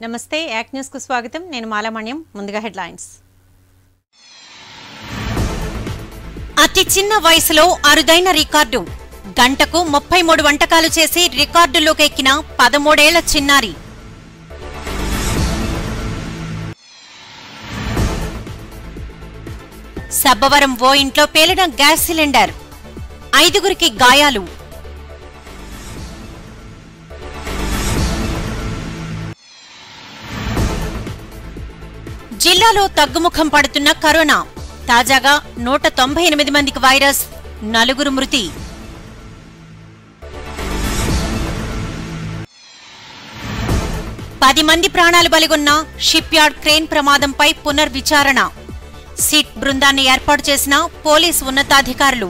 నమస్తే యాక్ న్యూస్ కు స్వాగతం నేను మాలామణ్యం ముందుగా హెడ్లైన్స్ అతి చిన్న వయసులో అరుదైన రికార్డు గంటకు ముప్పై మూడు వంటకాలు చేసి రికార్డులోకి ఎక్కిన పదమూడేళ్ల చిన్నారి సబ్బవరం ఓ ఇంట్లో పేలిన గ్యాస్ సిలిండర్ ఐదుగురికి గాయాలు జిల్లాలో తగ్గుముఖం పడుతున్న కరోనా తాజాగా నూట తొంభై ఎనిమిది మందికి వైరస్ నలుగురు మృతి పది మంది ప్రాణాలు బలిగొన్న షిప్ యార్డ్ క్రేన్ ప్రమాదంపై పునర్విచారణ సిట్ బృందాన్ని ఏర్పాటు చేసిన పోలీసు ఉన్నతాధికారులు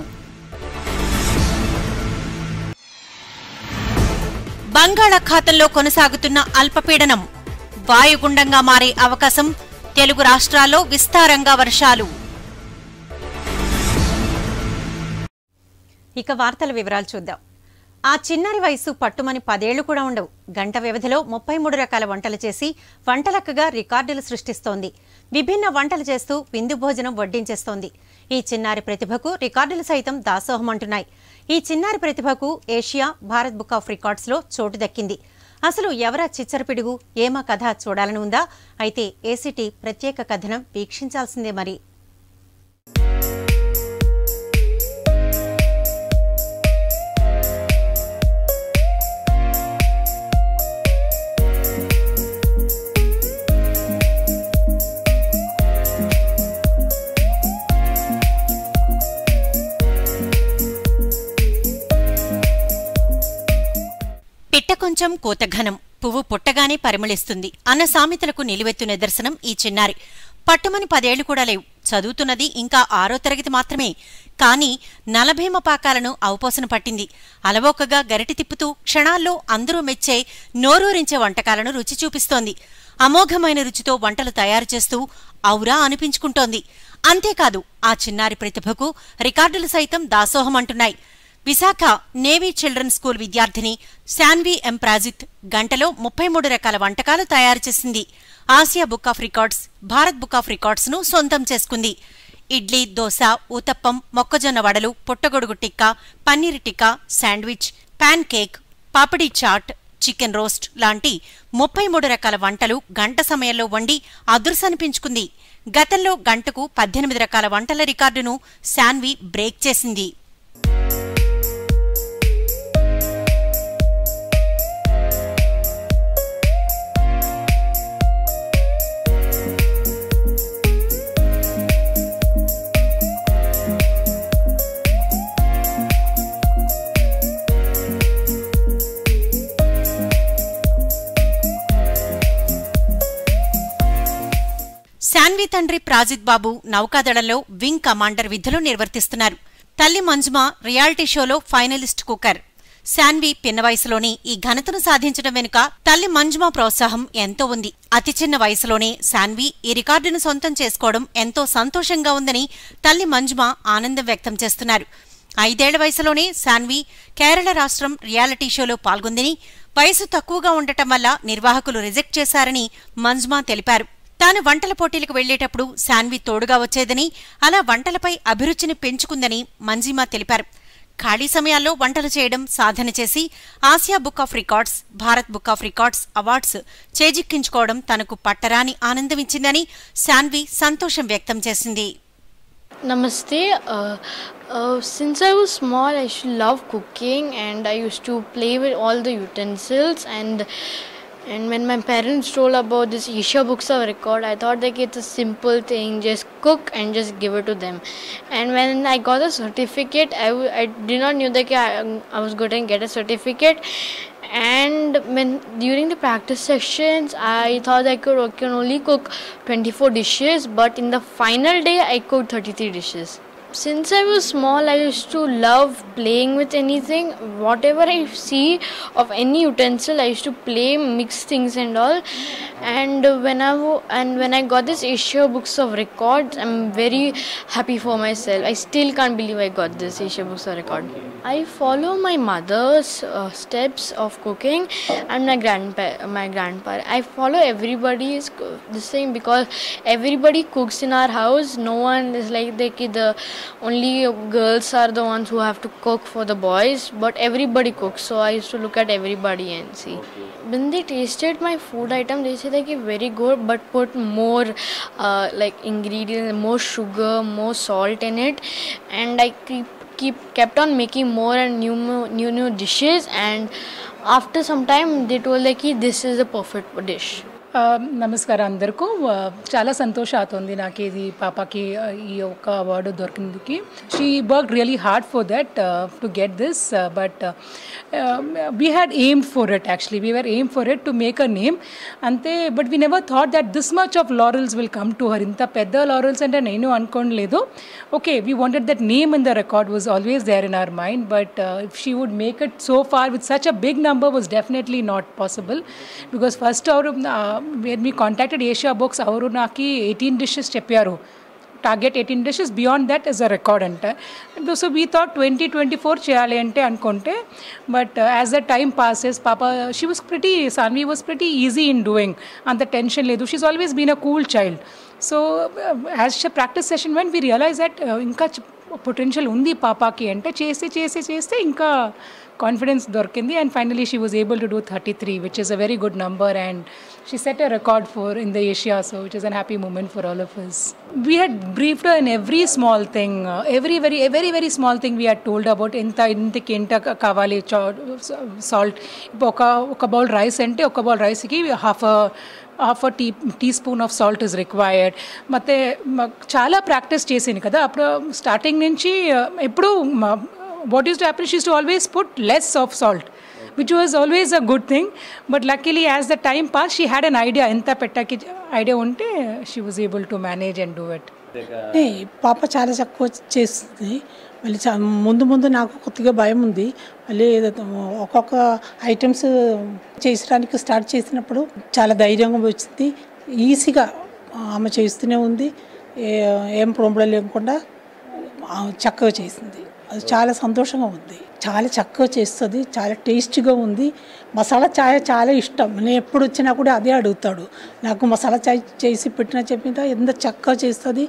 బంగాళాఖాతంలో కొనసాగుతున్న అల్పపీడనం వాయుగుండంగా మారే అవకాశం తెలుగు రాష్ట్రాల్లో విస్తారంగా వర్షాలు ఇక వార్తల వివరాలు చూద్దాం ఆ చిన్నారి వయసు పట్టుమని పదేళ్లు కూడా ఉండవు గంట వ్యవధిలో ముప్పై మూడు రకాల వంటలు చేసి వంటలక్కగా రికార్డులు సృష్టిస్తోంది విభిన్న వంటలు చేస్తూ విందు భోజనం వడ్డించేస్తోంది ఈ చిన్నారి ప్రతిభకు రికార్డులు సైతం దాసోహమంటున్నాయి ఈ చిన్నారి ప్రతిభకు ఏషియా భారత్ బుక్ ఆఫ్ రికార్డ్స్లో చోటు దక్కింది అసలు ఎవరా చిచ్చరపిడుగు ఏమా కథ చూడాలని ఉందా అయితే ఏసీటీ ప్రత్యేక కథనం వీక్షించాల్సిందే మరి పిట్ట కొంచెం కోతఘనం పువ్వు పుట్టగానే పరిమళిస్తుంది అన్న సామెతలకు నిలువెత్తు నిదర్శనం ఈ చిన్నారి పట్టుమని పదేళ్లు కూడా లేవు చదువుతున్నది ఇంకా ఆరో తరగతి మాత్రమే కాని నలభీమ పాకాలను అవపోసన పట్టింది అలవోకగా గరిటి తిప్పుతూ క్షణాల్లో అందరూ మెచ్చే నోరూరించే వంటకాలను రుచి చూపిస్తోంది అమోఘమైన రుచితో వంటలు తయారు చేస్తూ ఔరా అనిపించుకుంటోంది అంతేకాదు ఆ చిన్నారి ప్రతిభకు రికార్డులు సైతం దాసోహమంటున్నాయి విశాఖ నేవీ చిల్డ్రన్ స్కూల్ విద్యార్థిని శాన్వి ఎం ప్రాజిత్ గంటలో ముప్పై మూడు రకాల వంటకాలు తయారు చేసింది Asia book of records Bharat book of records ను సొంతం చేసుకుంది ఇడ్లీ దోశ ఊతప్పం మొక్కజొన్న వడలు పుట్టగొడుగు tikka paneer tikka sandwich pancake papdi chaat chicken roast లాంటి ముప్పై మూడు రకాల వంటలు గంట సమయంలో వండి అదుర్సనిపించుకుంది గతంలో గంటకు పద్దెనిమిది రకాల వంటల రికార్డును శాన్వి బ్రేక్ చేసింది శాన్వి తండ్రి ప్రాజిత్ బాబు నౌకాదళంలో వింగ్ కమాండర్ విధులు నిర్వర్తిస్తున్నారు తల్లి మంజుమ రియాలిటీ షోలో ఫైనలిస్ట్ కుకర్ శాన్వి పిన్న వయసులోనే ఈ ఘనతను సాధించడం వెనుక తల్లి మంజుమ ప్రోత్సాహం ఎంతో ఉంది అతి చిన్న వయసులోనే శాన్వి ఈ రికార్డును సొంతం చేసుకోవడం ఎంతో సంతోషంగా ఉందని తల్లి మంజుమ ఆనందం వ్యక్తం చేస్తున్నారు ఐదేళ్ల వయసులోనే శాన్వి కేరళ రాష్ట్రం రియాలిటీ షోలో పాల్గొందని వయసు తక్కువగా ఉండటం వల్ల నిర్వాహకులు రిజెక్ట్ చేశారని మంజ్మా తెలిపారు తాను వంటల పోటీలకు వెళ్లేటప్పుడు శాన్వి తోడుగా వచ్చేదని అలా వంటలపై అభిరుచిని పెంచుకుందని మంజిమా తెలిపారు ఖాళీ సమయాల్లో వంటలు చేయడం సాధన చేసి Asia book of records Bharat book of records awards చేజిక్కించుకోవడం తనకు పట్టరాని ఆనందమిచ్చిందని శాన్వి సంతోషం వ్యక్తం చేసింది Namaste. Uh, uh, since I was small, I used to love cooking, and I used to play with all the utensils. And and when my parents told about this Isha Books of Record, I thought like it's a simple thing, just cook and just give it to them. And when I got a certificate, I, w- I did not knew that I, I was going to get a certificate. And when during the practice sessions, I thought I could I can only cook 24 dishes, but in the final day, I cooked 33 dishes. since I was small, I used to love playing with anything. Whatever I see of any utensil, I used to play, mix things and all. And when I wo- and when I got this Asia Books of Records, I'm very happy for myself. I still can't believe I got this Asia Books of Record. I follow my mother's uh, steps of cooking and my grandpa, my grandpa. I follow everybody's co- this thing because everybody cooks in our house. No one is like the ki- the only girls are the ones who have to cook for the boys, but everybody cooks. So I used to look at everybody and see. When they tasted my food item, they said like very good, but put more uh, like ingredients, more sugar, more salt in it, and I keep keep kept on making more and new new new dishes and after some time they told like "Ki, this is the perfect dish ఆ, నమస్కారం అందరికీ ఆ, చాలా సంతోషం అవుతుంది నాకు ఇది పాపకి ఆ, ఈ ఒక్క అవార్డు దొరికిందికి she work really hard for that to get this but we had aim for it actually we were aim for it to make a name అంతే but we never thought that this much of laurels will come to her ఇంత పెద్ద laurels అంటే నేను అనుకోలేదు okay we wanted that name in the record was always there in our mind but if she would make it so far with such a big number was definitely not possible because first ಅವರು when we contacted Asia Books ಅವರು నాకి eighteen dishes చెప్పారు target eighteen dishes beyond that is a record అంటే so we thought twenty twenty four చేయాలి అంటే అనుకుంటే but as the time passes పాప she was pretty Sanvi was pretty easy in doing అంత tension లేదు she's always been a cool child so as practice session when we realise that ఇంకా potential ఉంది పాపకి అంటే చేసి చేసి చేస్తే ఇంకా కాన్ఫిడెన్స్ దొరికింది and finally she was able to do thirty three which is a very good number and she set a record for in the Asia so which is an happy moment for all of us we had briefed in every small thing every very very very small thing we had told about ఎంత ఇంతకి ఎంత కావాలి salt ఇప్పుడు ఒక ఒక bowl rice అంటే ఒక bowl రైస్కి half half tea teaspoon of salt is required ಮತ್ತು చాలా ప్రాక్టీస్ చేసింది కదా అప్పుడు స్టార్టింగ్ నుంచి ఎప్పుడు what is to happen she's to always put less of salt which was always a good thing but luckily as the time pass she had an idea ఎంత పెట్టకి idea ఉంటే she was able to manage and do it ఏ, పాప చాలా తక్కువ చేస్తుంది మళ్ళీ చా ముందు ముందు నాకు కొద్దిగా భయం ఉంది మళ్ళీ ఏదో ఒక్కొక్క ఐటమ్స్ చేసడానికి స్టార్ట్ చేసినప్పుడు చాలా ధైర్యంగా వచ్చింది ఈజీగా ఆమె చేస్తూనే ఉంది ఏ- ఏం ప్రాబ్లం లేకుండా ఆ, చక్కగా చేసింది అది చాలా సంతోషంగా ఉంది చాలా చక్కగా చేస్తుంది చాలా టేస్టీగా ఉంది మసాలా చాయ్ చాలా ఇష్టం నేను ఎప్పుడు వచ్చినా కూడా అదే అడుగుతాడు నాకు మసాలా చాయ్ చేసి పెట్టిన చెప్పిన ఎంత చక్కగా చేస్తుంది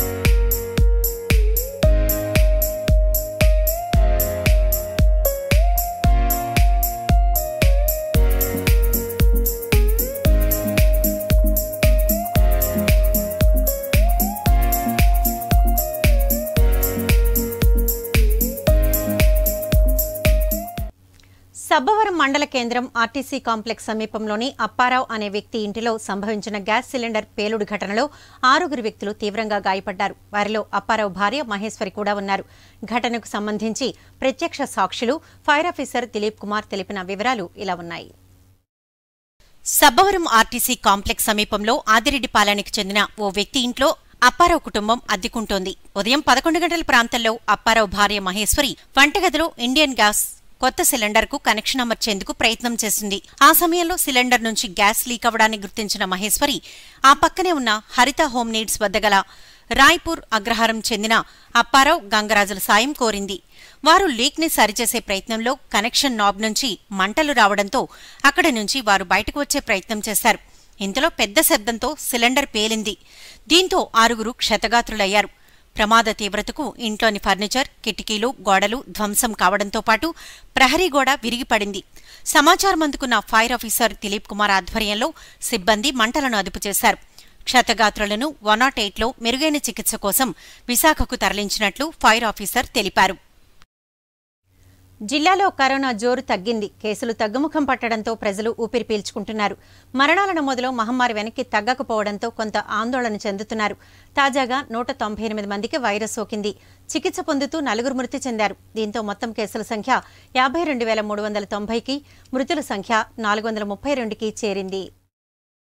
సబ్బవరం మండల కేంద్రం ఆర్టీసీ కాంప్లెక్స్ సమీపంలోని అప్పారావు అనే వ్యక్తి ఇంటిలో సంభవించిన గ్యాస్ సిలిండర్ పేలుడు ఘటనలో ఆరుగురు వ్యక్తులు తీవ్రంగా గాయపడ్డారు వారిలో అప్పారావు భార్య మహేశ్వరి కూడా ఉన్నారు ఘటనకు సంబంధించి ప్రత్యక్ష సాక్షులు ఫైర్ ఆఫీసర్ దిలీప్ కుమార్ తెలిపిన వివరాలు ఇలా ఉన్నాయి సబ్బవరం ఆర్టీసీ కాంప్లెక్స్ సమీపంలో ఆదిరెడ్డిపాలెనికి చెందిన ఓ వ్యక్తి ఇంట్లో అప్పారావు కుటుంబం అద్దెకుంటోంది ఉదయం పదకొండు గంటల ప్రాంతంలో అప్పారావు భార్య మహేశ్వరి వంటగదిలో ఇండియన్ గ్యాస్ కొత్త సిలిండర్ కు కనెక్షన్ అమర్చేందుకు ప్రయత్నం చేసింది ఆ సమయంలో సిలిండర్ నుంచి గ్యాస్ లీక్ అవ్వడాన్ని గుర్తించిన మహేశ్వరి ఆ పక్కనే ఉన్న హరిత హోమ్ నీడ్స్ వద్ద గల రాయ్పూర్ అగ్రహారం చెందిన అప్పారావు గంగరాజుల సాయం కోరింది వారు లీక్ ని సరిచేసే ప్రయత్నంలో కనెక్షన్ నాబ్ నుంచి మంటలు రావడంతో అక్కడి నుంచి వారు బయటకు వచ్చే ప్రయత్నం చేశారు ఇంతలో పెద్ద శబ్దంతో సిలిండర్ పేలింది దీంతో ఆరుగురు క్షతగాత్రులయ్యారు ప్రమాద తీవ్రతకు ఇంట్లోని ఫర్నిచర్ కిటికీలు గోడలు ధ్వంసం కావడంతో పాటు ప్రహరీ గోడ విరిగిపడింది సమాచారం అందుకున్న ఫైర్ ఆఫీసర్ దిలీప్ కుమార్ ఆధ్వర్యంలో సిబ్బంది మంటలను అదుపు చేశారు క్షతగాత్రులను వన్ నాట్ ఎయిట్లో మెరుగైన చికిత్స కోసం విశాఖకు తరలించినట్లు ఫైర్ ఆఫీసర్ తెలిపారు జిల్లాలో కరోనా జోరు తగ్గింది కేసులు తగ్గుముఖం పట్టడంతో ప్రజలు ఊపిరి పీల్చుకుంటున్నారు మరణాల నమోదులో మహమ్మారి వెనక్కి తగ్గకపోవడంతో కొంత ఆందోళన చెందుతున్నారు తాజాగా నూట తొంభై ఎనిమిది మందికి వైరస్ సోకింది చికిత్స పొందుతూ నలుగురు మృతి చెందారు దీంతో మొత్తం కేసుల సంఖ్య యాభై రెండు వేల మూడు వందల తొంభైకి మృతుల సంఖ్య నాలుగు వందల ముప్పై రెండుకి చేరింది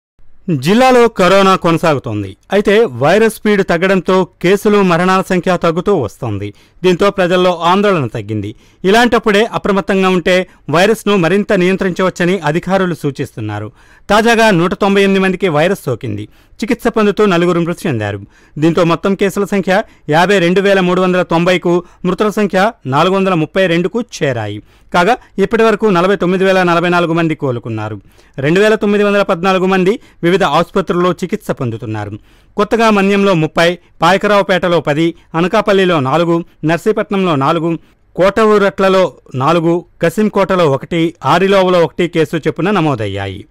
జిల్లాలో కరోనా కొనసాగుతోంది అయితే వైరస్ స్పీడ్ తగ్గడంతో కేసులు మరణాల సంఖ్య తగ్గుతూ వస్తోంది దీంతో ప్రజల్లో ఆందోళన తగ్గింది ఇలాంటప్పుడే అప్రమత్తంగా ఉంటే వైరస్ను మరింత నియంత్రించవచ్చని అధికారులు సూచిస్తున్నారు తాజాగా నూట తొంభై ఎనిమిది మందికి వైరస్ సోకింది చికిత్స పొందుతూ నలుగురు మృతి చెందారు దీంతో మొత్తం కేసుల సంఖ్య యాభై రెండు వేల మూడు వందల తొంభైకు మృతుల సంఖ్య నాలుగు వందల ముప్పై రెండుకు చేరాయి కాగా ఇప్పటి వరకు నలభై తొమ్మిది వేల నలభై నాలుగు మంది కోలుకున్నారు రెండు వేల తొమ్మిది వందల పద్నాలుగు మంది వివిధ ఆసుపత్రుల్లో చికిత్స పొందుతున్నారు కొత్తగా మన్యంలో ముప్పై పాయకరావుపేటలో పది అనకాపల్లిలో నాలుగు నర్సీపట్నంలో నాలుగు కోటఊరట్లలో నాలుగు కసింకోటలో ఒకటి ఆరిలోవలో ఒకటి కేసు చొప్పున నమోదయ్యాయి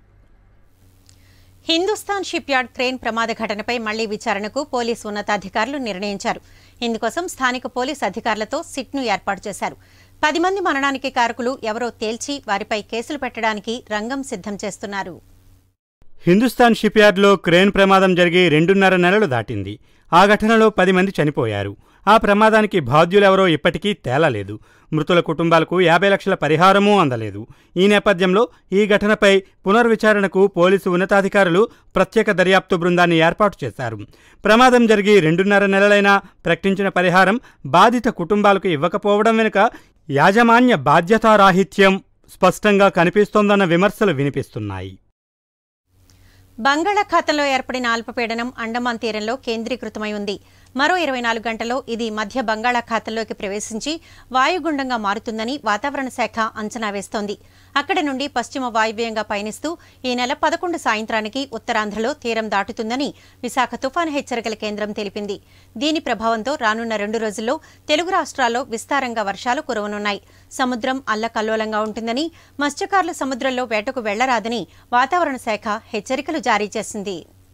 హిందుస్థాన్ షిప్ యార్డ్ క్రేన్ ప్రమాద ఘటనపై మళ్లీ విచారణకు పోలీసు ఉన్నతాధికారులు నిర్ణయించారు ఇందుకోసం స్థానిక పోలీసు అధికారులతో సిట్ను ఏర్పాటు చేశారు పది మంది మరణానికి కారకులు ఎవరో తేల్చి వారిపై కేసులు పెట్టడానికి రంగం సిద్ధం చేస్తున్నారు హిందుస్థాన్ షిప్ యార్డ్లో క్రేన్ ప్రమాదం జరిగి రెండున్నర నెలలు దాటింది ఆ ఘటనలో పది మంది చనిపోయారు ఆ ప్రమాదానికి బాధ్యులెవరో ఇప్పటికీ తేలలేదు మృతుల కుటుంబాలకు యాభై లక్షల పరిహారమూ అందలేదు ఈ నేపథ్యంలో ఈ ఘటనపై పునర్విచారణకు పోలీసు ఉన్నతాధికారులు ప్రత్యేక దర్యాప్తు బృందాన్ని ఏర్పాటు చేశారు ప్రమాదం జరిగి రెండున్నర నెలలైనా ప్రకటించిన పరిహారం బాధిత కుటుంబాలకు ఇవ్వకపోవడం వెనుక యాజమాన్య బాధ్యతారాహిత్యం స్పష్టంగా కనిపిస్తోందన్న విమర్శలు వినిపిస్తున్నాయి బంగాళాఖాతంలో ఏర్పడిన అల్పపీడనం అండమాన్ తీరంలో కేంద్రీకృతమై ఉంది మరో ఇరవై నాలుగు గంటల్లో ఇది మధ్య బంగాళాఖాతంలోకి ప్రవేశించి వాయుగుండంగా మారుతుందని వాతావరణ శాఖ అంచనా వేస్తోంది అక్కడి నుండి పశ్చిమ వాయువ్యంగా పయనిస్తూ ఈ నెల పదకొండు సాయంత్రానికి ఉత్తరాంధ్రలో తీరం దాటుతుందని విశాఖ తుఫాను హెచ్చరికల కేంద్రం తెలిపింది దీని ప్రభావంతో రానున్న రెండు రోజుల్లో తెలుగు రాష్ట్రాల్లో విస్తారంగా వర్షాలు కురవనున్నాయి సముద్రం అల్లకల్లోలంగా ఉంటుందని మత్స్యకారులు సముద్రంలో వేటకు వెళ్లరాదని వాతావరణ శాఖ హెచ్చరికలు జారీ చేసింది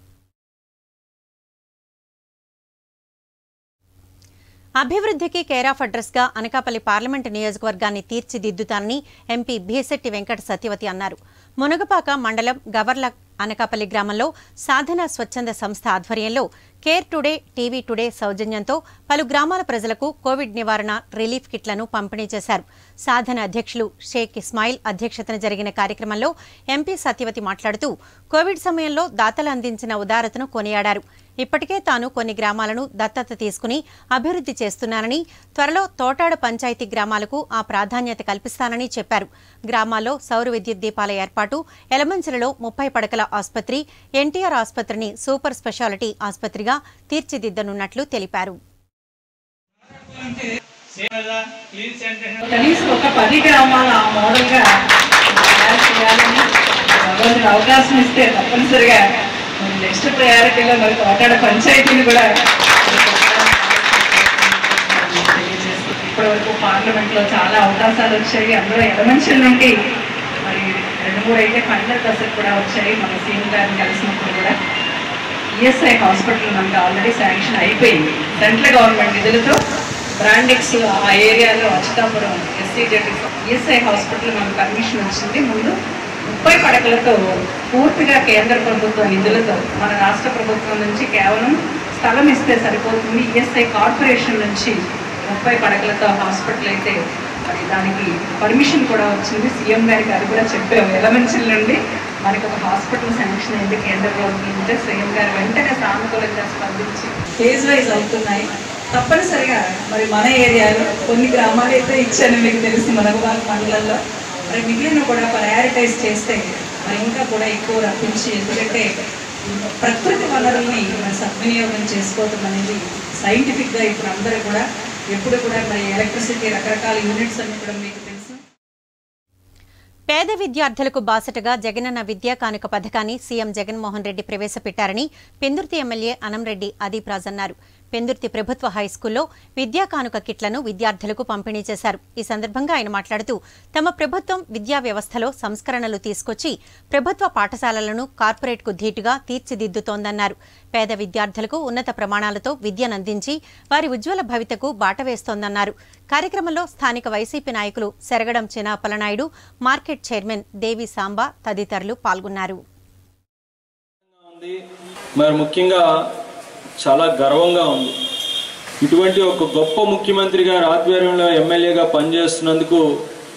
అభివృద్ధికి కేర్ ఆఫ్ అడ్రస్ గా అనకాపల్లి పార్లమెంటు నియోజకవర్గాన్ని తీర్చిదిద్దుతానని ఎంపీ భీశెట్టి వెంకట సత్యవతి అన్నారు మునగపాక మండలం గవర్ల అనకాపల్లి గ్రామంలో సాధన స్వచ్ఛంద సంస్థ ఆధ్వర్యంలో కేర్ టుడే టీవీ టుడే సౌజన్యంతో పలు గ్రామాల ప్రజలకు కోవిడ్ నివారణ రిలీఫ్ కిట్లను పంపిణీ చేశారు సాధన అధ్యక్షులు షేక్ ఇస్మాయిల్ అధ్యక్షతన జరిగిన కార్యక్రమంలో ఎంపీ సత్యవతి మాట్లాడుతూ కోవిడ్ సమయంలో దాతలు అందించిన ఉదారతను కొనియాడారు ఇప్పటికే తాను కొన్ని గ్రామాలను దత్తత తీసుకుని అభివృద్ధి చేస్తున్నానని త్వరలో తోటాడ పంచాయతీ గ్రామాలకు ఆ ప్రాధాన్యత కల్పిస్తానని చెప్పారు గ్రామాల్లో సౌర విద్యుత్ దీపాల ఏర్పాటు ఎలమంచిలలో ముప్పై పడకల ఆసుపత్రి ఎన్టీఆర్ ఆసుపత్రిని సూపర్ స్పెషాలిటీ ఆసుపత్రిగా తీర్చిదిద్దనున్నట్లు తెలిపారు కనీసం ఒక పది గ్రామాల ఆ మోడల్గా తయారు చేయాలని భగవంతుడు అవకాశం ఇస్తే తప్పనిసరిగా మరి నెక్స్ట్ ప్రయారిటీలో మరి కోటాడ పంచాయతీని కూడా తెలియజేస్తాం. ఇప్పటివరకు పార్లమెంట్లో చాలా అవకాశాలు వచ్చాయి అందులో ఎలమంచిల నుండి మరి రెండు మూడు అయితే ఫైనల్ దశకు కూడా వచ్చాయి మన సీఎం గారిని కలిసినప్పుడు కూడా ఈఎస్ఐ హాస్పిటల్ మనకు ఆల్రెడీ శాంక్షన్ అయిపోయింది సెంట్రల్ గవర్నమెంట్ నిధులతో బ్రాండెక్స్ ఆ ఏరియాలో Achyutapuram S E Z E S I hospital మనకు పర్మిషన్ వచ్చింది ముందు ముప్పై పడకలతో పూర్తిగా కేంద్ర ప్రభుత్వ నిధులతో మన రాష్ట్ర ప్రభుత్వం నుంచి కేవలం స్థలం ఇస్తే సరిపోతుంది ఈఎస్ఐ కార్పొరేషన్ నుంచి ముప్పై పడకలతో హాస్పిటల్ అయితే మరి దానికి పర్మిషన్ కూడా వచ్చింది సీఎం గారికి అది కూడా చెప్పాము ఎలమెంచిల్ నుండి మనకి ఒక హాస్పిటల్ శాంక్షన్ అయింది కేంద్ర ప్రభుత్వం నుండి సీఎం గారు వెంటనే సానుకూలంగా స్పందించి ఫేజ్ వైజ్ అవుతున్నాయి తప్పనిసరిగా మరి మన ఏరియాలో కొన్ని గ్రామాలు అయితే ఇచ్చాను మీకు తెలుసు మనగవాళ్ళ మండలంలో మరి మిగిలిన కూడా ప్రయారిటైజ్ చేస్తే మరి ఇంకా కూడా ఎక్కువ రప్పించి ఎందుకంటే ప్రకృతి వనరుల్ని మరి సద్వినియోగం చేసుకోవటం అనేది సైంటిఫిక్గా ఇప్పుడు అందరూ కూడా ఎప్పుడు కూడా మరి ఎలక్ట్రిసిటీ రకరకాల యూనిట్స్ అన్ని కూడా మీకు తెలుసు పేద విద్యార్థులకు బాసటగా జగనన్న విద్యా కానుక పథకాన్ని సీఎం జగన్మోహన్ రెడ్డి ప్రవేశపెట్టారని పెందుర్తి ఎమ్మెల్యే అనంరెడ్డి అదీప్ రాజ్ అన్నారు పెందుర్తి ప్రభుత్వ హైస్కూల్లో విద్యా కానుక కిట్లను విద్యార్థులకు పంపిణీ చేశారు ఈ సందర్భంగా ఆయన మాట్లాడుతూ తమ ప్రభుత్వం విద్యా వ్యవస్థలో సంస్కరణలు తీసుకొచ్చి ప్రభుత్వ పాఠశాలలను కార్పొరేట్కు ధీటుగా తీర్చిదిద్దుతోందన్నారు పేద విద్యార్థులకు ఉన్నత ప్రమాణాలతో విద్యనందించి వారి ఉజ్వల భవితకు బాట వేస్తోందన్నారు కార్యక్రమంలో స్థానిక వైసీపీ నాయకులు సెరగడం చినాపలనాయుడు మార్కెట్ చైర్మన్ దేవి సాంబా తదితరులు పాల్గొన్నారు ఉంది మరి ముఖ్యంగా చాలా గర్వంగా ఉంది ఇటువంటి ఒక గొప్ప ముఖ్యమంత్రి గారి ఆధ్వర్యంలో ఎమ్మెల్యేగా పనిచేస్తున్నందుకు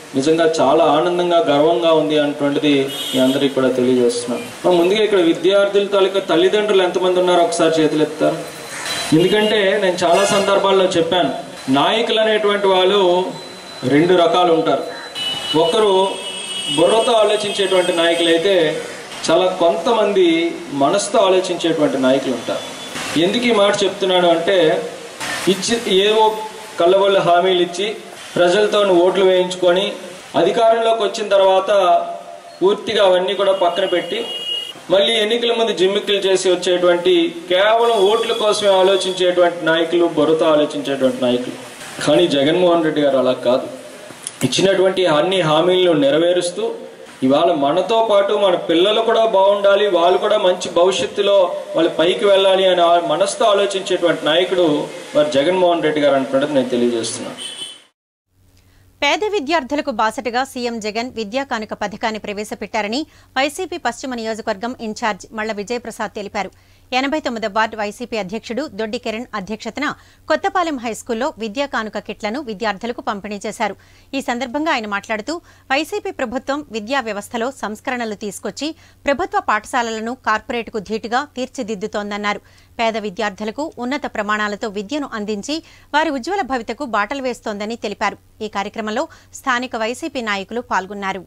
నిజంగా చాలా ఆనందంగా గర్వంగా ఉంది అన్నటువంటిది మీ అందరికీ కూడా తెలియజేస్తున్నాను మరి ముందుగా ఇక్కడ విద్యార్థుల తాలూకా తల్లిదండ్రులు ఎంతమంది ఉన్నారో ఒకసారి చేతులు ఎత్తారు ఎందుకంటే నేను చాలా సందర్భాల్లో చెప్పాను నాయకులు అనేటువంటి వాళ్ళు రెండు రకాలు ఉంటారు ఒకరు బుర్రతో ఆలోచించేటువంటి నాయకులు అయితే చాలా కొంతమంది మనసుతో ఆలోచించేటువంటి నాయకులు ఉంటారు ఎందుకు ఈ మాట చెప్తున్నాను అంటే ఇచ్చి ఏవో కళ్ళబొల్ల హామీలు ఇచ్చి ప్రజలతో ఓట్లు వేయించుకొని అధికారంలోకి వచ్చిన తర్వాత పూర్తిగా అవన్నీ కూడా పక్కన పెట్టి మళ్ళీ ఎన్నికల ముందు జిమ్మిక్కులు చేసి వచ్చేటువంటి కేవలం ఓట్ల కోసమే ఆలోచించేటువంటి నాయకులు బుర్రతో ఆలోచించేటువంటి నాయకులు కానీ జగన్మోహన్ రెడ్డి గారు అలా కాదు ఇచ్చినటువంటి అన్ని హామీలను నెరవేరుస్తూ ఇవాళ మనతో పాటు మన పిల్లలు కూడా బాగుండాలి వాళ్ళు కూడా మంచి భవిష్యత్తులో వాళ్ళు పైకి వెళ్ళాలి అని ఆ మనసుతో ఆలోచించేటువంటి నాయకుడు మరి జగన్మోహన్ రెడ్డి గారు అనుకున్నది నేను తెలియజేస్తున్నాను పేద విద్యార్థులకు బాసటగా సీఎం జగన్ విద్యా కానుక పథకాన్ని ప్రవేశపెట్టారని వైసీపీ పశ్చిమ నియోజకవర్గం ఇన్ఛార్జ్ మళ్ల విజయప్రసాద్ తెలిపారు ఎనభై తొమ్మిదో వార్డు వైసీపీ అధ్యక్షుడు దొడ్డి కిరణ్ అధ్యక్షతన కొత్తపాలెం హైస్కూల్లో విద్యా కానుక కిట్లను విద్యార్థులకు పంపిణీ చేశారు ఈ సందర్భంగా ఆయన మాట్లాడుతూ వైసీపీ ప్రభుత్వం విద్యా వ్యవస్థలో సంస్కరణలు తీసుకొచ్చి ప్రభుత్వ పాఠశాలలను కార్పొరేట్కు ధీటుగా తీర్చిదిద్దుతోందన్నారు పేద విద్యార్థులకు ఉన్నత ప్రమాణాలతో విద్యను అందించి వారి ఉజ్వల భవితకు బాటలు వేస్తోందని తెలిపారు ఈ కార్యక్రమంలో స్థానిక వైసీపీ నాయకులు పాల్గొన్నారు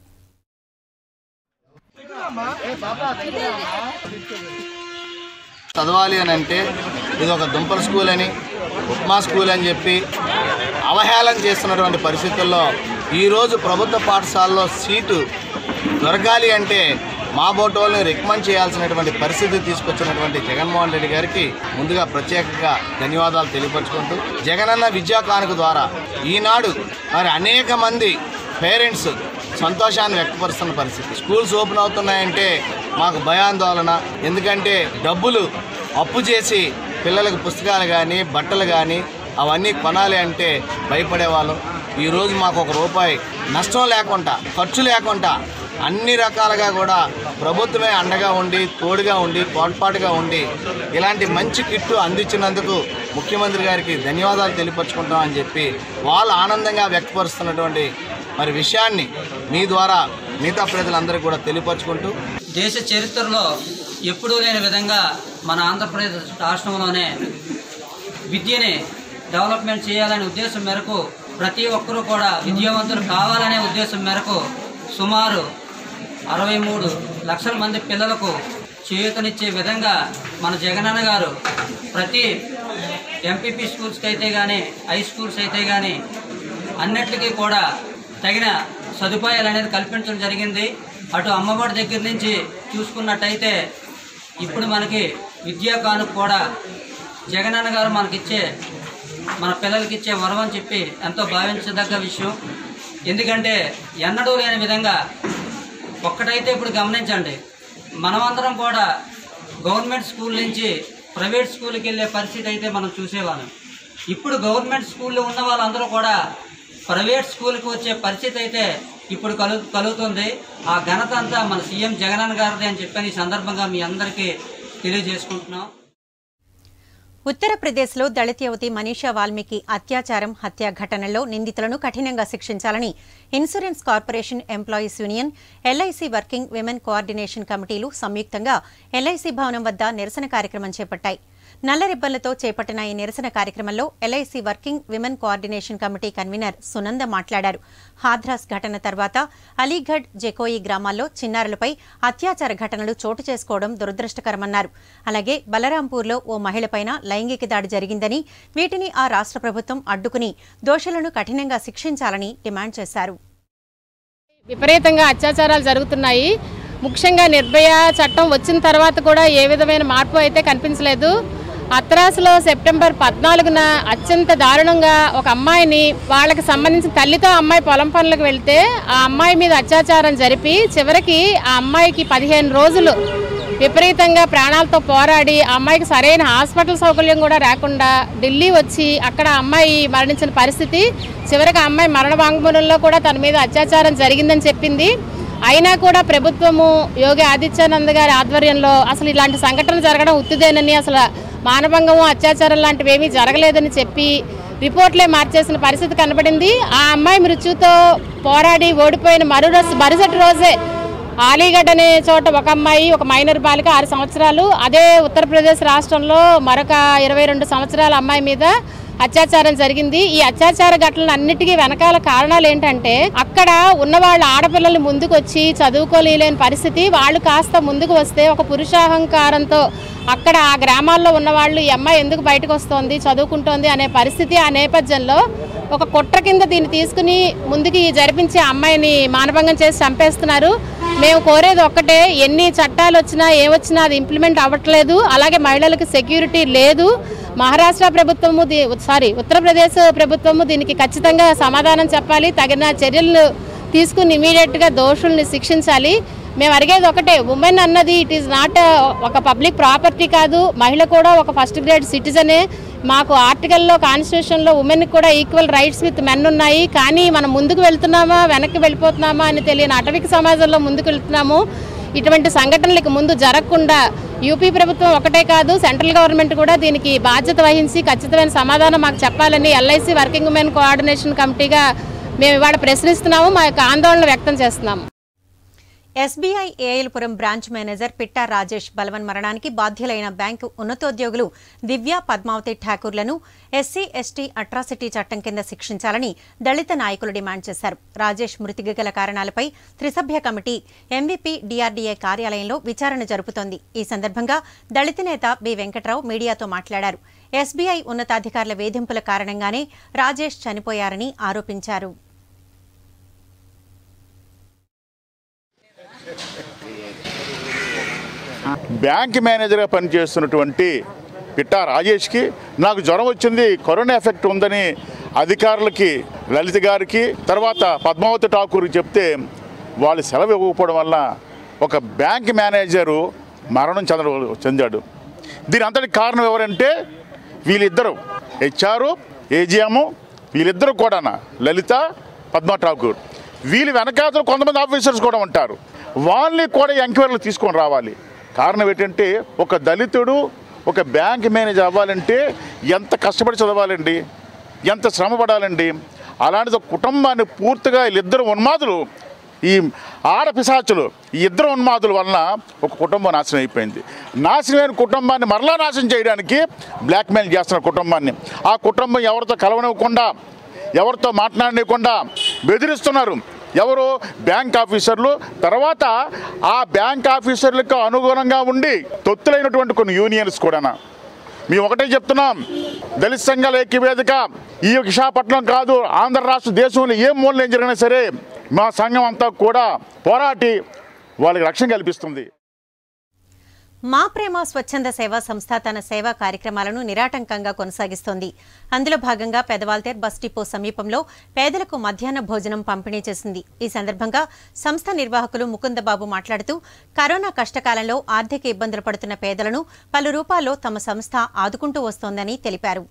చదవాలి అని అంటే ఇది ఒక దుంపల స్కూల్ అని ఉప్మా స్కూల్ అని చెప్పి అవహేళన చేస్తున్నటువంటి పరిస్థితుల్లో ఈరోజు ప్రభుత్వ పాఠశాలలో సీటు దొరకాలి అంటే మా బోటోల్ని రికమెండ్ చేయాల్సినటువంటి పరిస్థితి తీసుకొచ్చినటువంటి జగన్మోహన్ రెడ్డి గారికి ముందుగా ప్రత్యేకంగా ధన్యవాదాలు తెలియపరుచుకుంటూ జగనన్న విద్యా కానుక ద్వారా ఈనాడు మరి అనేక మంది పేరెంట్స్ సంతోషాన్ని వ్యక్తపరుస్తున్న పరిస్థితి స్కూల్స్ ఓపెన్ అవుతున్నాయంటే మాకు భయాందోళన ఎందుకంటే డబ్బులు అప్పు చేసి పిల్లలకు పుస్తకాలు కానీ బట్టలు కానీ అవన్నీ కొనాలి అంటే భయపడేవాళ్ళం ఈరోజు మాకు ఒక రూపాయి నష్టం లేకుండా ఖర్చు లేకుండా అన్ని రకాలుగా కూడా ప్రభుత్వమే అండగా ఉండి తోడుగా ఉండి తోడ్పాటుగా ఉండి ఇలాంటి మంచి కిట్టు అందించినందుకు ముఖ్యమంత్రి గారికి ధన్యవాదాలు తెలియపరుచుకుంటామని చెప్పి వాళ్ళు ఆనందంగా వ్యక్తపరుస్తున్నటువంటి మరి విషయాన్ని మీ ద్వారా మిగతా ప్రజలందరికీ కూడా తెలియపరుచుకుంటూ దేశ చరిత్రలో ఎప్పుడూ లేని విధంగా మన ఆంధ్రప్రదేశ్ రాష్ట్రంలోనే విద్యని డెవలప్మెంట్ చేయాలనే ఉద్దేశం మేరకు ప్రతి ఒక్కరూ కూడా విద్యావంతులు కావాలనే ఉద్దేశం మేరకు సుమారు అరవై మూడు లక్షల మంది పిల్లలకు చేయూతనిచ్చే విధంగా మన జగనన్న గారు ప్రతి ఎంపీపీ స్కూల్స్కి అయితే కానీ హై స్కూల్స్ అయితే కానీ అన్నిటికీ కూడా తగిన సదుపాయాలు అనేది కల్పించడం జరిగింది అటు అమ్మఒడి దగ్గర నుంచి చూసుకున్నట్టయితే ఇప్పుడు మనకి విద్యా కానుక కూడా జగనన్న గారు మనకిచ్చే మన పిల్లలకి ఇచ్చే వరం అని చెప్పి ఎంతో భావించదగ్గ విషయం ఎందుకంటే ఎన్నడూ లేని విధంగా ఒక్కటైతే ఇప్పుడు గమనించండి మనమందరం కూడా గవర్నమెంట్ స్కూల్ నుంచి ప్రైవేట్ స్కూల్కి వెళ్ళే పరిస్థితి అయితే మనం చూసేవాళ్ళం ఇప్పుడు గవర్నమెంట్ స్కూల్లో ఉన్న వాళ్ళందరూ కూడా ప్రైవేట్ స్కూల్కి వచ్చే పరిస్థితి అయితే ఇప్పుడు కలు కలుగుతుంది ఆ ఘనత అంతా మన సీఎం జగనన్న గారిదే అని చెప్పని ఈ సందర్భంగా మీ అందరికీ తెలియజేసుకుంటున్నాం ఉత్తరప్రదేశ్లో దళిత యువతి మనీషా వాల్మీకి అత్యాచారం హత్య ఘటనలో నిందితులను కఠినంగా శిక్షించాలని insurance corporation employees union L I C working women coordination కమిటీలు సంయుక్తంగా ఎల్ఐసి భవనం వద్ద నిరసన కార్యక్రమం చేపట్టాయి నల్ల రిబ్బన్లతో చేపట్టిన ఈ నిరసన కార్యక్రమంలో L I C working women coordination committee convener Sunanda మాట్లాడారు హాథ్రాస్ ఘటన తర్వాత అలీగఢ్ జెకోయి గ్రామాల్లో చిన్నారులపై అత్యాచార ఘటనలు చోటు చేసుకోవడం దురదృష్టకరమన్నారు అలాగే బలరాంపూర్లో ఓ మహిళపైన లైంగిక దాడి జరిగిందని వీటిని ఆ రాష్ట్ర ప్రభుత్వం అడ్డుకుని దోషులను కఠినంగా శిక్షించాలని డిమాండ్ చేశారు విపరీతంగా అత్యాచారాలు జరుగుతున్నాయి ముఖ్యంగా నిర్భయ చట్టం వచ్చిన తర్వాత కూడా ఏ విధమైన మార్పు అయితే కనిపించలేదు అత్రాసులో సెప్టెంబర్ పద్నాలుగున అత్యంత దారుణంగా ఒక అమ్మాయిని వాళ్ళకి సంబంధించిన తల్లితో అమ్మాయి పొలం పనులకు వెళ్తే ఆ అమ్మాయి మీద అత్యాచారం జరిపి చివరికి ఆ అమ్మాయికి పదిహేను రోజులు విపరీతంగా ప్రాణాలతో పోరాడి ఆ అమ్మాయికి సరైన హాస్పిటల్ సౌకర్యం కూడా రాకుండా ఢిల్లీ వచ్చి అక్కడ ఆ అమ్మాయి మరణించిన పరిస్థితి చివరికి ఆ అమ్మాయి మరణ వాంగ్మూలంలో కూడా తన మీద అత్యాచారం జరిగిందని చెప్పింది అయినా కూడా ప్రభుత్వము యోగి ఆదిత్యానంద్ గారి ఆధ్వర్యంలో అసలు ఇలాంటి సంఘటనలు జరగడం ఉత్తిదేనని అసలు మానభంగము అత్యాచారం లాంటివి ఏమీ జరగలేదని చెప్పి రిపోర్ట్లే మార్చేసిన పరిస్థితి కనబడింది ఆ అమ్మాయి మృత్యుతో పోరాడి ఓడిపోయిన మరు రోజు మరుసటి రోజే ఆలీగఢ్ అనే చోట ఒక అమ్మాయి ఒక మైనర్ బాలిక ఆరు సంవత్సరాలు అదే ఉత్తరప్రదేశ్ రాష్ట్రంలో మరొక ఇరవై రెండు సంవత్సరాల అమ్మాయి మీద అత్యాచారం జరిగింది ఈ అత్యాచార ఘటనలు అన్నిటికీ వెనకాల కారణాలు ఏంటంటే అక్కడ ఉన్న వాళ్ళ ఆడపిల్లలు ముందుకు వచ్చి చదువుకోలేని పరిస్థితి వాళ్ళు కాస్త ముందుకు వస్తే ఒక పురుషాహంకారంతో అక్కడ ఆ గ్రామాల్లో ఉన్న వాళ్ళు ఈ అమ్మాయి ఎందుకు బయటకు వస్తోంది చదువుకుంటోంది అనే పరిస్థితి ఆ నేపథ్యంలో ఒక కుట్ర కింద దీన్ని తీసుకుని ముందుకి జరిపించే అమ్మాయిని మానభంగం చేసి చంపేస్తున్నారు మేము కోరేది ఒక్కటే ఎన్ని చట్టాలు వచ్చినా ఏమొచ్చినా అది ఇంప్లిమెంట్ అవ్వట్లేదు అలాగే మహిళలకు సెక్యూరిటీ లేదు మహారాష్ట్ర ప్రభుత్వము దీ- సారీ ఉత్తరప్రదేశ్ ప్రభుత్వము దీనికి ఖచ్చితంగా సమాధానం చెప్పాలి తగిన చర్యలు తీసుకుని ఇమీడియట్గా దోషుల్ని శిక్షించాలి మేము అడిగేది ఒకటే ఉమెన్ అన్నది ఇట్ ఈస్ నాట్ ఒక పబ్లిక్ ప్రాపర్టీ కాదు మహిళ కూడా ఒక ఫస్ట్ గ్రేడ్ సిటిజనే మాకు ఆర్టికల్లో కాన్స్టిట్యూషన్లో ఉమెన్ కూడా ఈక్వల్ రైట్స్ విత్ మెన్ ఉన్నాయి కానీ మనం ముందుకు వెళ్తున్నామా వెనక్కి వెళ్ళిపోతున్నామా అని తెలియని అటవిక సమాజంలో ముందుకు వెళ్తున్నాము ఇటువంటి సంఘటనలకు ముందు జరగకుండా యూపీ ప్రభుత్వం ఒకటే కాదు సెంట్రల్ గవర్నమెంట్ కూడా దీనికి బాధ్యత వహించి ఖచ్చితమైన సమాధానం మాకు చెప్పాలని ఎల్ఐసి వర్కింగ్ ఉమెన్ కోఆర్డినేషన్ కమిటీగా మేము ఇవాళ ప్రశ్నిస్తున్నాము మా యొక్క ఆందోళన వ్యక్తం చేస్తున్నాము ఎస్బీఐ ఏఎల్పురం బ్రాంచ్ మేనేజర్ పిట్టా రాజేష్ బలవన్ మరణానికి బాధ్యులైన బ్యాంకు ఉన్నతోద్యోగులు దివ్య పద్మావతి ఠాకూర్లను ఎస్సీ ఎస్టీ అట్రాసిటీ చట్టం కింద శిక్షించాలని దళిత నాయకులు డిమాండ్ చేశారు రాజేష్ మృతికి గల కారణాలపై త్రిసభ్య కమిటీ ఎంవీపీ డీఆర్డీఏ కార్యాలయంలో విచారణ జరుపుతోంది ఈ సందర్భంగా దళిత నేత బి వెంకట్రావు మీడియాతో మాట్లాడారు ఎస్బీఐ ఉన్నతాధికారుల వేధింపుల కారణంగానే రాజేష్ చనిపోయారని ఆరోపించారు బ్యాంక్ మేనేజర్గా పనిచేస్తున్నటువంటి పిట్టా రాజేష్కి నాకు జ్వరం వచ్చింది కరోనా ఎఫెక్ట్ ఉందని అధికారులకి లలిత గారికి తర్వాత పద్మావతి ఠాకూర్కి చెప్తే వాళ్ళు సెలవు ఇవ్వకపోవడం వల్ల ఒక బ్యాంక్ మేనేజరు మరణం చెంద చెందాడు దీని అంతటికి కారణం ఎవరంటే వీళ్ళిద్దరు హెచ్ఆర్ ఏజిఎం వీళ్ళిద్దరు కూడా లలిత పద్మా ఠాకూర్ వీళ్ళు వెనకాతలు కొంతమంది ఆఫీసర్స్ కూడా ఉంటారు వాళ్ళని కూడా ఎంక్వైరీలు తీసుకొని రావాలి కారణం ఏంటంటే ఒక దళితుడు ఒక బ్యాంక్ మేనేజర్ అవ్వాలంటే ఎంత కష్టపడి చదవాలండి ఎంత శ్రమ పడాలండి అలాంటిది ఒక కుటుంబాన్ని పూర్తిగా వీళ్ళిద్దరు ఉన్మాదులు ఈ ఆడ పిశాచులు ఈ ఇద్దరు ఉన్మాదుల వలన ఒక కుటుంబం నాశనం అయిపోయింది నాశనమైన కుటుంబాన్ని మరలా నాశనం చేయడానికి బ్లాక్మెయిల్ చేస్తున్న కుటుంబాన్ని ఆ కుటుంబం ఎవరితో కలవనివ్వకుండా ఎవరితో మాట్లాడనివ్వకుండా బెదిరిస్తున్నారు ఎవరు బ్యాంక్ ఆఫీసర్లు తర్వాత ఆ బ్యాంక్ ఆఫీసర్లకు అనుగుణంగా ఉండి తొత్తులైనటువంటి కొన్ని యూనియన్స్ కూడా మేము ఒకటే చెప్తున్నాం దళిత సంఘాల ఐక్యవేదిక ఈ విశాఖపట్నం కాదు ఆంధ్ర రాష్ట్ర దేశంలో ఏ మూలలో ఏం జరిగినా సరే మా సంఘం అంతా కూడా పోరాటి వాళ్ళకి రక్షణ కల్పిస్తుంది మా ప్రేమ స్వచ్ఛంద సేవా సంస్థ తన సేవా కార్యక్రమాలను నిరాటంకంగా కొనసాగిస్తోంది అందులో భాగంగా పెదవాల్తేర్ బస్ డిపో సమీపంలో పేదలకు మధ్యాహ్న భోజనం పంపిణీ చేసింది ఈ సందర్భంగా సంస్థ నిర్వాహకులు ముకుందబాబు మాట్లాడుతూ కరోనా కష్టకాలంలో ఆర్థిక ఇబ్బందులు పడుతున్న పేదలను పలు రూపాల్లో తమ సంస్థ ఆదుకుంటూ వస్తోందని తెలిపారు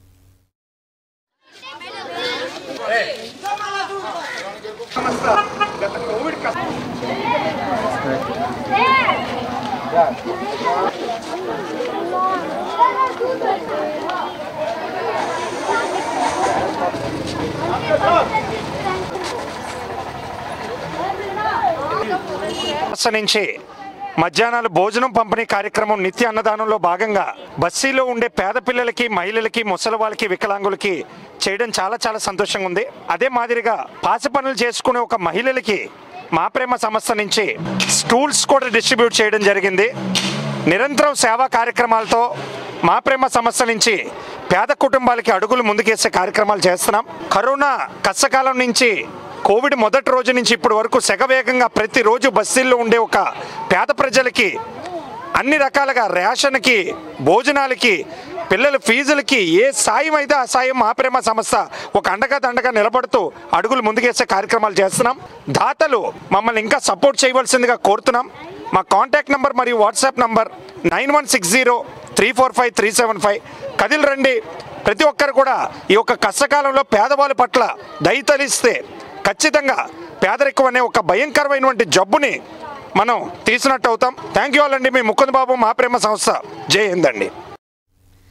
సంస్థ నుంచి మధ్యాహ్నాలు భోజనం పంపిణీ కార్యక్రమం నిత్య అన్నదానంలో భాగంగా బస్సీలో ఉండే పేద పిల్లలకి మహిళలకి ముసలి వాళ్ళకి వికలాంగులకి చేయడం చాలా చాలా సంతోషంగా ఉంది అదే మాదిరిగా పాసి పనులు చేసుకునే ఒక మహిళలకి మా ప్రేమ సంస్థ నుంచి స్టూల్స్ కూడా డిస్ట్రిబ్యూట్ చేయడం జరిగింది నిరంతరం సేవా కార్యక్రమాలతో మా ప్రేమ సంస్థ నుంచి పేద కుటుంబాలకి అడుగులు ముందుకేసే కార్యక్రమాలు చేస్తున్నాం కరోనా కష్టకాలం నుంచి కోవిడ్ మొదటి రోజు నుంచి ఇప్పటి వరకు శగవేగంగా ప్రతిరోజు బస్సీల్లో ఉండే ఒక పేద ప్రజలకి అన్ని రకాలుగా రేషన్కి భోజనాలకి పిల్లల ఫీజులకి ఏ సాయం అయితే ఆ సాయం మా ప్రేమ సంస్థ ఒక అండగా దండగా నిలబడుతూ అడుగులు ముందుకేసే కార్యక్రమాలు చేస్తున్నాం దాతలు మమ్మల్ని ఇంకా సపోర్ట్ చేయవలసిందిగా కోరుతున్నాం మా కాంటాక్ట్ నంబర్ మరియు WhatsApp number nine one six zero three four five three seven five కదిలి రండి ప్రతి ఒక్కరు కూడా ఈ యొక్క కష్టకాలంలో పేదవాళ్ళ పట్ల దయతలిస్తే ఖచ్చితంగా పేదరికం అనే ఒక భయంకరమైనటువంటి జబ్బుని మనం తీసినట్టు అవుతాం థ్యాంక్ యూ ఆల్ అండి మీ ముకుంద్ బాబు మా ప్రేమ సంస్థ జై హింద్ అండి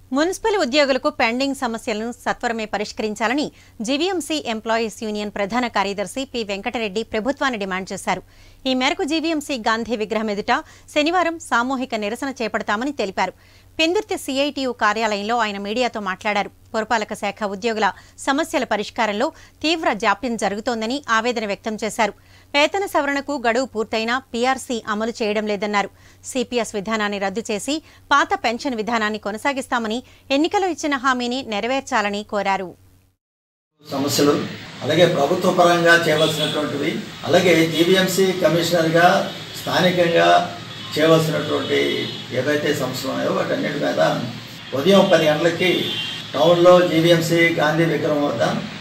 మున్సిపల్ ఉద్యోగులకు పెండింగ్ సమస్యలను సత్వరమే పరిష్కరించాలని జీవీఎంసీ ఎంప్లాయీస్ యూనియన్ ప్రధాన కార్యదర్శి పి వెంకటరెడ్డి ప్రభుత్వాన్ని డిమాండ్ చేశారు ఈ మేరకు జీవీఎంసీ గాంధీ విగ్రహం ఎదుట శనివారం సామూహిక నిరసన చేపడతామని తెలిపారు పెందుర్తి సిఐటియు కార్యాలయంలో ఆయన మీడియాతో మాట్లాడారు పురపాలక శాఖ ఉద్యోగుల సమస్యల పరిష్కారంలో తీవ్ర జాప్యం జరుగుతోందని ఆవేదన వ్యక్తం చేశారు వేతన సవరణకు గడువు పూర్తయినా పీఆర్సీ అమలు చేయడం లేదన్నారు సిపిఎస్ విధానాన్ని రద్దు చేసి పాత పెన్షన్ విధానాన్ని కొనసాగిస్తామని ఎన్నికలో ఇచ్చిన హామీని నెరవేర్చాలని కోరారు సమస్యలు అలాగే ప్రభుత్వ పరంగా చేయవలసినటువంటివి అలాగే జీవీఎంసీ కమిషనర్గా స్థానికంగా చేయవలసినటువంటి ఏవైతే సమస్యలు ఉన్నాయో వాటన్నిటి మీద ఉదయం పది గంటలకి టౌన్లో జీవీఎంసీ గాంధీ విగ్రహం వద్ద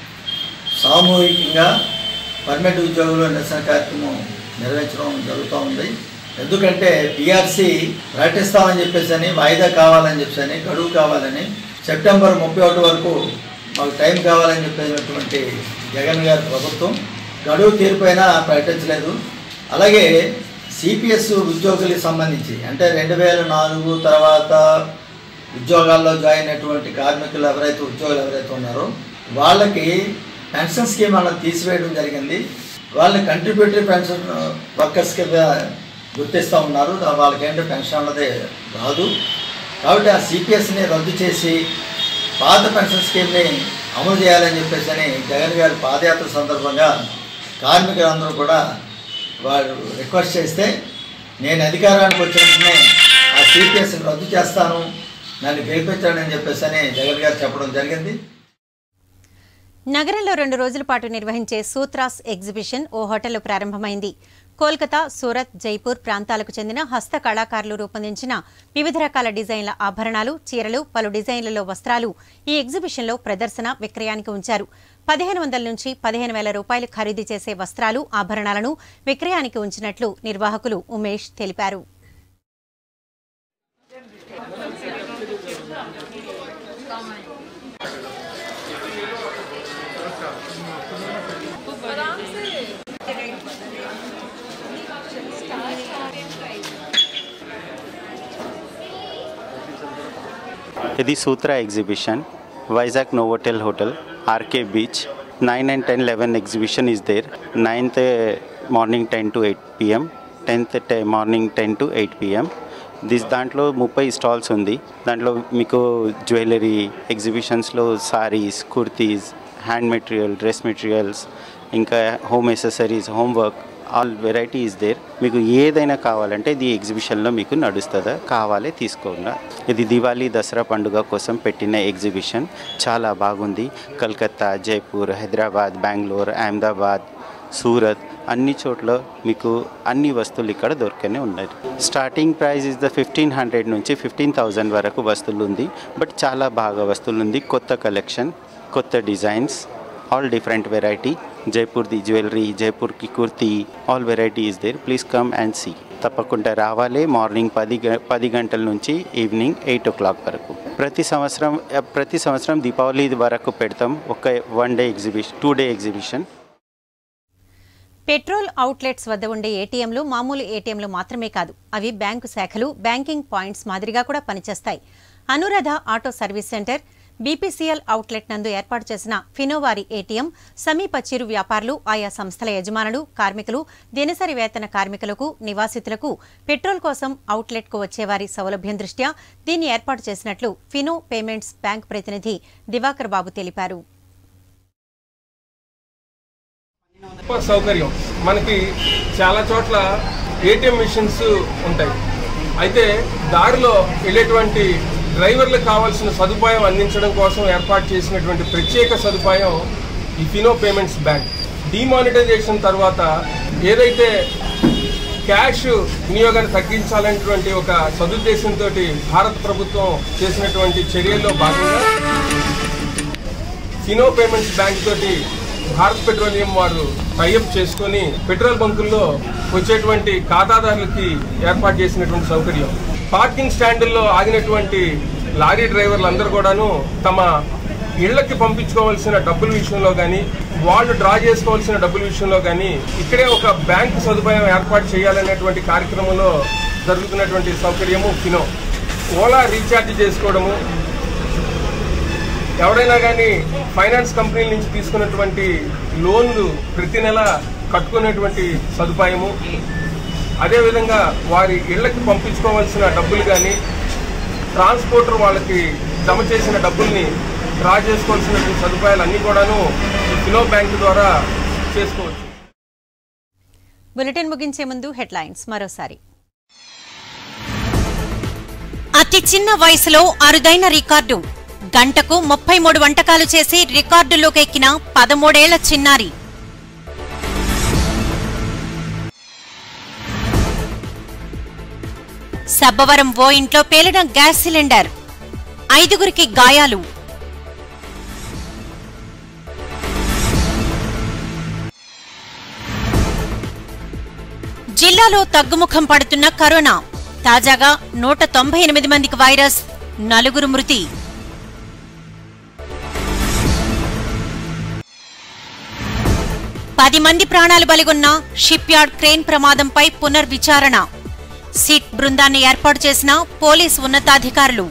సామూహికంగా పర్మనెంట్ ఉద్యోగుల నిరసన కార్యక్రమం నిర్వహించడం జరుగుతూ ఉంది ఎందుకంటే పిఆర్సీ ప్రకటిస్తామని చెప్పేసి అని వాయిదా కావాలని చెప్పేసి అని గడువు కావాలని సెప్టెంబర్ ముప్పై ఒకటి వరకు మాకు టైం కావాలని చెప్పేటువంటి జగన్ గారి ప్రభుత్వం గడువు తీరిపోయినా ప్రకటించలేదు అలాగే సిపిఎస్ ఉద్యోగులకు సంబంధించి అంటే రెండు వేల నాలుగు తర్వాత ఉద్యోగాల్లో జాయిన్ అయినటువంటి కార్మికులు ఎవరైతే ఉద్యోగులు ఎవరైతే ఉన్నారో వాళ్ళకి పెన్షన్ స్కీమ్ అలా తీసివేయడం జరిగింది వాళ్ళని కంట్రిబ్యూటరీ పెన్షన్ వర్కర్స్ కింద గుర్తిస్తూ ఉన్నారు దా- వాళ్ళకి ఏంటంటే పెన్షన్ అన్నది రాదు కాబట్టి ఆ సిపిఎస్ని రద్దు చేసి పాత పెన్షన్ స్కీమ్ని అమలు చేయాలని చెప్పేసి అని జగన్ గారి పాదయాత్ర సందర్భంగా కార్మికులందరూ కూడా వారు రిక్వెస్ట్ చేస్తే నేను అధికారానికి వచ్చిన వెంటనే ఆ సిపిఎస్ని రద్దు చేస్తాను నన్ను గెలిపించాడని చెప్పేసి అని జగన్ గారు చెప్పడం జరిగింది నగరంలో రెండు రోజుల పాటు నిర్వహించే సూత్రాస్ ఎగ్జిబిషన్ ఓ హోటల్లో ప్రారంభమైంది కోల్కతా సూరత్ జైపూర్ ప్రాంతాలకు చెందిన హస్త కళాకారులు రూపొందించిన వివిధ రకాల డిజైన్ల ఆభరణాలు చీరలు పలు డిజైన్లలో వస్త్రాలు ఈ ఎగ్జిబిషన్లో ప్రదర్శన విక్రయానికి ఉంచారు పదిహేను వందల నుంచి పదిహేను వేల రూపాయలు ఖరీదు చేసే వస్త్రాలు ఆభరణాలను విక్రయానికి ఉంచినట్లు నిర్వాహకులు ఉమేష్ తెలిపారు ఇది Sutra exhibition Vizag Novotel hotel RK beach nine and ten eleven exhibition is there ninth morning ten to eight PM tenth morning ten to eight PM this దాంట్లో ముప్పై స్టాల్స్ ఉంది దాంట్లో మీకు జ్యువెలరీ ఎగ్జిబిషన్స్లో saris kurtis hand material dress materials ఇంకా home accessories home work all variety is there మీకు ఏదైనా కావాలంటే ఇది ఎగ్జిబిషన్లో మీకు నడుస్తుందా కావాలి తీసుకోండి ఇది దివాళీ దసరా పండుగ కోసం పెట్టిన ఎగ్జిబిషన్ చాలా బాగుంది కలకత్తా జైపూర్ హైదరాబాద్ బెంగళూరు అహ్మదాబాద్ సూరత్ అన్ని చోట్ల మీకు అన్ని వస్తువులు ఇక్కడ దొరకనే ఉన్నాయి starting price is the fifteen hundred నుంచి ఫిఫ్టీన్ థౌజండ్ వరకు వస్తువులు ఉంది బట్ చాలా బాగా వస్తువులు ఉంది కొత్త కలెక్షన్ కొత్త డిజైన్స్ ఆల్ డిఫరెంట్ వెరైటీ జైపూర్ది జ్యువెలరీ జైపూర్కి kurti all variety is there please come and see తప్పకుండా రావాలి మార్నింగ్ పది గ- పది గంటల నుంచి ఈవినింగ్ ఎయిట్ ఓ క్లాక్ వరకు ప్రతి సంవత్సరం ప్రతి సంవత్సరం దీపావళి వరకు పెడతాం ఒక one day exhibition two day exhibition petrol outlets వద్ద ఉండే ఏటీఎంలు మామూలు ఏటీఎంలు మాత్రమే కాదు అవి బ్యాంకు శాఖలు బ్యాంకింగ్ పాయింట్స్ మాదిరిగా కూడా పనిచేస్తాయి Anuradha auto service centre BPCL outlet నందు ఏర్పాటు చేసిన ఫినోవారి ఏటీఎం సమీప చిరు వ్యాపారులు ఆయా సంస్థల యజమానులు కార్మికులు దినసరి వేతన కార్మికులకు నివాసితులకు పెట్రోల్ కోసం అవుట్లెట్కు వచ్చేవారి సౌలభ్యం దృష్ట్యా దీన్ని ఏర్పాటు చేసినట్లు ఫినో పేమెంట్స్ బ్యాంక్ ప్రతినిధి దివాకర్ బాబు తెలిపారు గొప్ప సౌకర్యం మనకి చాలా చోట్ల ఏటీఎం మిషన్స్ ఉంటాయి అయితే దారిలో వెళ్ళేటువంటి డ్రైవర్లకు కావాల్సిన సదుపాయం అందించడం కోసం ఏర్పాటు చేసినటువంటి ప్రత్యేక సదుపాయం ఈ ఫినో పేమెంట్స్ బ్యాంక్ డిమానిటైజేషన్ తర్వాత ఏదైతే క్యాష్ వినియోగాన్ని తగ్గించాలనేటువంటి ఒక సదుద్దేశంతో భారత ప్రభుత్వం చేసినటువంటి చర్యల్లో భాగంగా ఫినో పేమెంట్స్ బ్యాంక్ తోటి భారత్ పెట్రోలియం వారు టైఅప్ చేసుకొని పెట్రోల్ బంకుల్లో వచ్చేటువంటి ఖాతాదారులకి ఏర్పాటు చేసినటువంటి సౌకర్యం పార్కింగ్ స్టాండుల్లో ఆగినటువంటి లారీ డ్రైవర్లు అందరూ కూడాను తమ ఇళ్లకి పంపించుకోవాల్సిన డబ్బుల విషయంలో కానీ వాళ్ళు డ్రా చేసుకోవాల్సిన డబ్బుల విషయంలో కానీ ఇక్కడే ఒక బ్యాంక్ సదుపాయం ఏర్పాటు చేయాలనేటువంటి కార్యక్రమంలో జరుగుతున్నటువంటి సౌకర్యము ఫినో ఓలా రీఛార్జ్ చేసుకోవడము ఎవరైనా కానీ ఫైనాన్స్ కంపెనీల నుంచి తీసుకున్నటువంటి లోన్లు ప్రతి నెల కట్టుకునేటువంటి సదుపాయము అదేవిధంగా వారి ఇళ్లకి పంపించుకోవాల్సిన డబ్బులు కానీ ట్రాన్స్పోర్టర్ వాళ్ళకి జమ చేసిన డబ్బుల్ని డ్రా చేసుకోవాల్సినటువంటి సదుపాయాలు అన్నీ కూడాను ఈ ఫిలో బ్యాంక్ ద్వారా చేసుకోవచ్చు బులెటిన్ ముగించే ముందు హెడ్లైన్స్ మరోసారి అతి చిన్న వయసులో అరుదైన రికార్డు గంటకు ముప్పై మూడు వంటకాలు చేసి రికార్డులోకి ఎక్కిన పదమూడేళ్ల చిన్నారి సబ్బవరం ఓ ఇంట్లో పేలిన గ్యాస్ సిలిండర్ ఐదుగురికి గాయాలు జిల్లాలో తగ్గుముఖం పడుతున్న కరోనా తాజాగా నూట తొంభై ఎనిమిది మందికి వైరస్ నలుగురు మృతి పది మంది ప్రాణాలు బలిగొన్న షిప్ యార్డ్ క్రేన్ ప్రమాదంపై పునర్విచారణ సిట్ బృందాన్ని ఏర్పాటు చేసిన పోలీసు ఉన్నతాధికారులు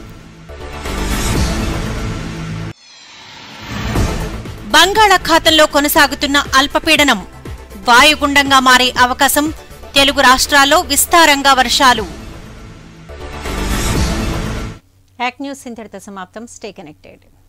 బంగాళాఖాతంలో కొనసాగుతున్న అల్పపీడనం వాయుగుండంగా మారే అవకాశం తెలుగు రాష్ట్రాల్లో విస్తారంగా వర్షాలు యాక్ న్యూస్ ఇంతటితో సమాప్తం స్టే కనెక్టెడ్